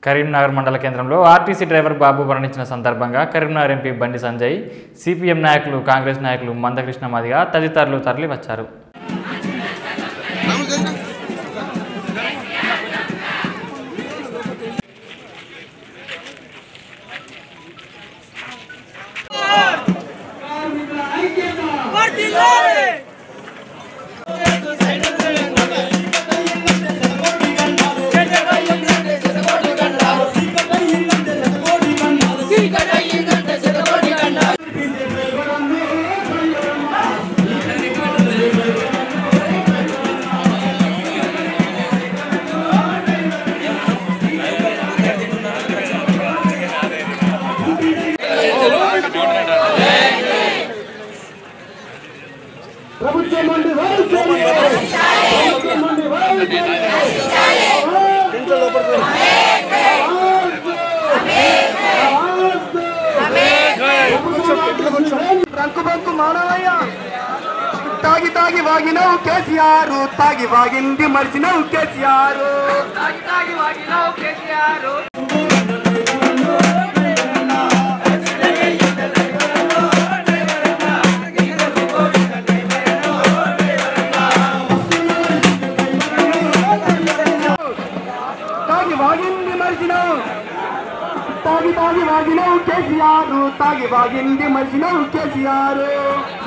కరీంనగర్ మండల కేంద్రంలో RTC driver బాబు మరణించిన సందర్భంగా కరీంనగర్ ఎంపీ బండి సంజయ్ సిపిఎం నాయకులు కాంగ్రెస్ నాయకులు మందకృష్ణ మాదిగ తదితరులు తరలివచ్చారు ప్రభుత్వం నుండి వైద్యులు ప్రభుత్వం నుండి రంకు బంకు మానవయ్య తాగి తాగి వాగినవు కేసీఆర్ తాగి వాగింది మరిచినవు కేసీఆర్ తాగి తాగి వాగినవు కేసీఆర్ తాగి వాగింది మరిచినవు తాగి తాగి వాగినవు కేసీఆర్ తాగి వాగింది మరిచినవు కేసీఆర్